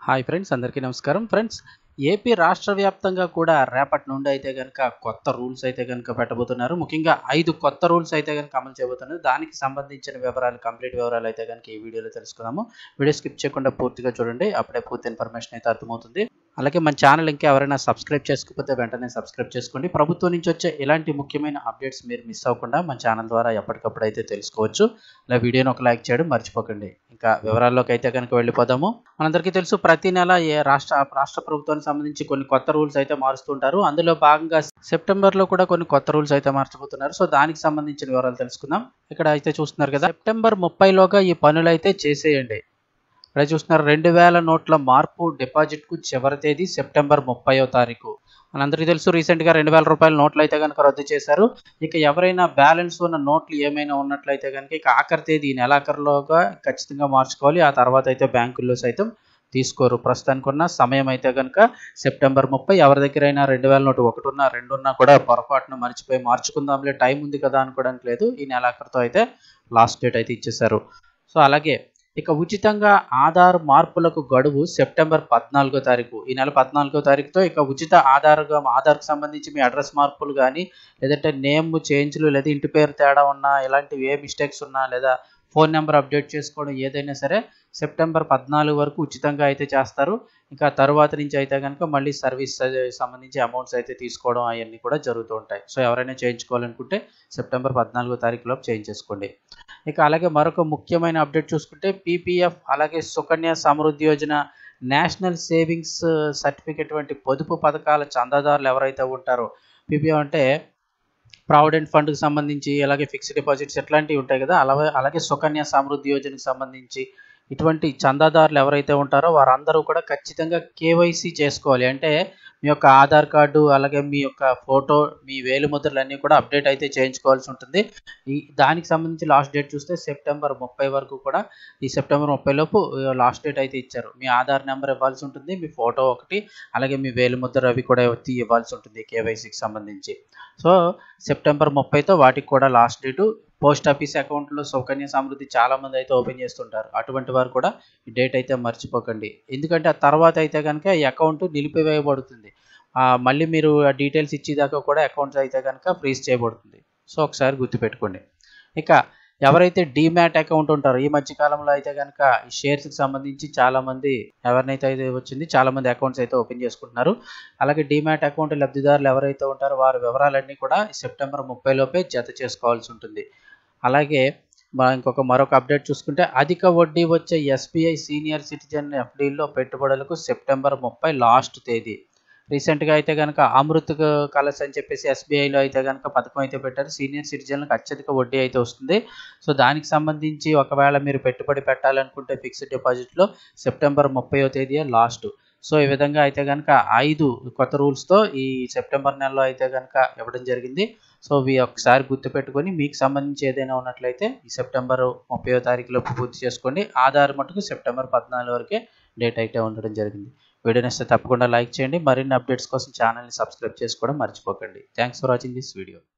hi friends అందరికీ నమస్కారం friends AP రాష్ట్ర వ్యాప్తంగా కూడా రేపటి నుండి అయితే కనుక కొత్త రూల్స్ అయితే కనుక పెట్టబోతున్నారు ముఖ్యంగా ఐదు కొత్త రూల్స్ అయితే కనుక అమలు చేయబోతున్నారు దానికి సంబంధించిన వివరాలు కంప్లీట్ వివరాలు అయితే కనుక ఈ వీడియోలో తెలుసుకుందాము వీడియో స్కిప్ చేయకుండా పూర్తిగా చూడండి అప్పుడే పూర్తి ఇన్ఫర్మేషన్ అయితే అర్థమవుతుంది అలాగే మన ఛానల్ ఇంకా ఎవరైనా సబ్స్క్రైబ్ చేసుకోకపోతే వెంటనే సబ్స్క్రైబ్ చేసుకోండి ప్రభుత్వం నుంచి వచ్చే ఇలాంటి ముఖ్యమైన అప్డేట్స్ మీరు మిస్ అవ్వకుండా మన ఛానల్ ద్వారా ఎప్పటికప్పుడు అయితే తెలుసుకోవచ్చు అలా వీడియోని ఒక లైక్ చేయడం మర్చిపోకండి ఇంకా వివరాల్లోకి అయితే కనుక వెళ్ళిపోదాము మనందరికీ తెలుసు ప్రతి నెల ఏ రాష్ట్ర రాష్ట్ర ప్రభుత్వానికి సంబంధించి కొన్ని కొత్త రూల్స్ అయితే మారుస్తుంటారు అందులో భాగంగా సెప్టెంబర్లో కూడా కొన్ని కొత్త రూల్స్ అయితే మార్చబోతున్నారు సో దానికి సంబంధించిన వివరాలు తెలుసుకుందాం ఇక్కడ అయితే చూస్తున్నారు కదా సెప్టెంబర్ ముప్పైలోగా ఈ పనులు అయితే చేసేయండి ఇక్కడ చూస్తున్నారు రెండు వేల నోట్ల మార్పు డిపాజిట్కు చివరి తేదీ సెప్టెంబర్ ముప్పైవ తారీఖు మనందరికీ తెలుసు రీసెంట్గా రెండు వేల రూపాయల నోట్లు అయితే కనుక రద్దు చేశారు ఇక ఎవరైనా బ్యాలెన్స్ ఉన్న నోట్లు ఏమైనా ఉన్నట్లయితే కనుక ఇక ఆఖరి తేదీ ఈ నెలాఖరులోగా ఖచ్చితంగా మార్చుకోవాలి ఆ తర్వాత అయితే బ్యాంకుల్లో సైతం తీసుకోరు ప్రస్తుతానికి ఉన్న సమయం అయితే కనుక సెప్టెంబర్ ముప్పై ఎవరి దగ్గర అయినా రెండు వేల నోటు ఒకటి ఉన్నా రెండు ఉన్నా కూడా పొరపాటున మర్చిపోయి మార్చుకుందాంలే టైం ఉంది కదా అనుకోవడానికి లేదు ఈ నెలాఖరుతో అయితే లాస్ట్ డేట్ అయితే ఇచ్చేశారు సో అలాగే ఇక ఉచితంగా ఆధార్ మార్పులకు గడువు సెప్టెంబర్ పద్నాలుగో తారీఖు ఈ నెల పద్నాలుగో తారీఖుతో ఇక ఉచిత ఆధార్గా ఆధార్కి సంబంధించి మీ అడ్రస్ మార్పులు కానీ లేదంటే నేమ్ చేంజ్లు లేదా ఇంటి పేరు తేడా ఉన్నా ఇలాంటివి ఏ మిస్టేక్స్ ఉన్నా లేదా ఫోన్ నెంబర్ అప్డేట్ చేసుకోవడం ఏదైనా సరే సెప్టెంబర్ పద్నాలుగు వరకు ఉచితంగా అయితే చేస్తారు ఇంకా తరువాత నుంచి అయితే కనుక మళ్ళీ సర్వీస్ సంబంధించి అమౌంట్స్ అయితే తీసుకోవడం అవన్నీ కూడా జరుగుతూ ఉంటాయి సో ఎవరైనా చేయించుకోవాలనుకుంటే సెప్టెంబర్ పద్నాలుగో తారీఖులోపు చేయించేసుకోండి ఇక అలాగే మరొక ముఖ్యమైన అప్డేట్ చూసుకుంటే పీపీఎఫ్ అలాగే Sukanya Samriddhi Yojana national savings certificate వంటి పొదుపు పథకాల చందాదారులు ఎవరైతే ఉంటారో పీపీఎఫ్ అంటే ప్రావిడెంట్ ఫండ్కి సంబంధించి అలాగే ఫిక్స్డ్ డిపాజిట్స్ ఎట్లాంటివి ఉంటాయి కదా అలాగే అలాగే సుకన్య సమృద్ధి యోజనకు సంబంధించి ఇటువంటి చందాదారులు ఎవరైతే ఉంటారో వారందరూ కూడా ఖచ్చితంగా కేవైసీ చేసుకోవాలి అంటే మీ యొక్క ఆధార్ కార్డు అలాగే మీ యొక్క ఫోటో మీ వేలు ముద్రలు అన్నీ కూడా అప్డేట్ అయితే చేయించుకోవాల్సి ఉంటుంది ఈ దానికి సంబంధించి లాస్ట్ డేట్ చూస్తే సెప్టెంబర్ ముప్పై వరకు కూడా ఈ సెప్టెంబర్ ముప్పై లోపు లాస్ట్ డేట్ అయితే ఇచ్చారు మీ ఆధార్ నెంబర్ ఇవ్వాల్సి ఉంటుంది మీ ఫోటో ఒకటి అలాగే మీ వేలు ముద్ర అవి కూడా ఎత్తి ఇవ్వాల్సి ఉంటుంది కేవైసీకి సంబంధించి సో సెప్టెంబర్ ముప్పైతో వాటికి కూడా లాస్ట్ డేటు పోస్ట్ ఆఫీస్ అకౌంట్లో సౌకన్య సమృద్ధి చాలామంది అయితే ఓపెన్ చేస్తుంటారు అటువంటి వారు కూడా ఈ డేట్ అయితే మర్చిపోకండి ఎందుకంటే ఆ తర్వాత అయితే కనుక ఈ అకౌంట్ నిలిపివేయబడుతుంది మళ్ళీ మీరు ఆ డీటెయిల్స్ ఇచ్చేదాకా కూడా అకౌంట్స్ అయితే కనుక ఫ్రీజ్ చేయబడుతుంది సో ఒకసారి గుర్తుపెట్టుకోండి ఇక ఎవరైతే డీమ్యాట్ అకౌంట్ ఉంటారో ఈ మధ్య కాలంలో అయితే కనుక ఈ షేర్స్కి సంబంధించి చాలామంది ఎవరినైతే అయితే వచ్చింది చాలామంది అకౌంట్స్ అయితే ఓపెన్ చేసుకుంటున్నారు అలాగే డీమ్యాట్ అకౌంట్ లబ్ధిదారులు ఎవరైతే ఉంటారో వారి వివరాలన్నీ కూడా సెప్టెంబర్ ముప్పై లోపే జత చేసుకోవాల్సి ఉంటుంది అలాగే ఇంకొక మరొక అప్డేట్ చూసుకుంటే అధిక వడ్డీ వచ్చే ఎస్బీఐ సీనియర్ సిటిజన్ ఎఫ్డీల్లో పెట్టుబడులకు సెప్టెంబర్ ముప్పై లాస్ట్ తేదీ రీసెంట్గా అయితే కనుక అమృత్ కలర్స్ అని చెప్పేసి ఎస్బీఐలో అయితే కనుక పథకం అయితే పెట్టారు సీనియర్ సిటిజన్లకు అత్యధిక వడ్డీ అయితే వస్తుంది సో దానికి సంబంధించి ఒకవేళ మీరు పెట్టుబడి పెట్టాలనుకుంటే ఫిక్స్డ్ డిపాజిట్లో సెప్టెంబర్ ముప్పయో తేదీ లాస్ట్ సో ఈ విధంగా అయితే కనుక ఐదు కొత్త రూల్స్తో ఈ సెప్టెంబర్ నెలలో అయితే కనుక ఇవ్వడం జరిగింది సో ఇవి ఒకసారి గుర్తుపెట్టుకొని మీకు సంబంధించి ఏదైనా ఉన్నట్లయితే ఈ సెప్టెంబర్ ముప్పయో తారీఖులోపు పూర్తి చేసుకోండి ఆధార్ మటుకు సెప్టెంబర్ పద్నాలుగు వరకే డేట్ అయితే ఉండడం జరిగింది వీడియో నచ్చితే తప్పకుండా లైక్ చేయండి మరిన్ని అప్డేట్స్ కోసం ఛానల్ని సబ్స్క్రైబ్ చేసుకోవడం మర్చిపోకండి thanks for watching this video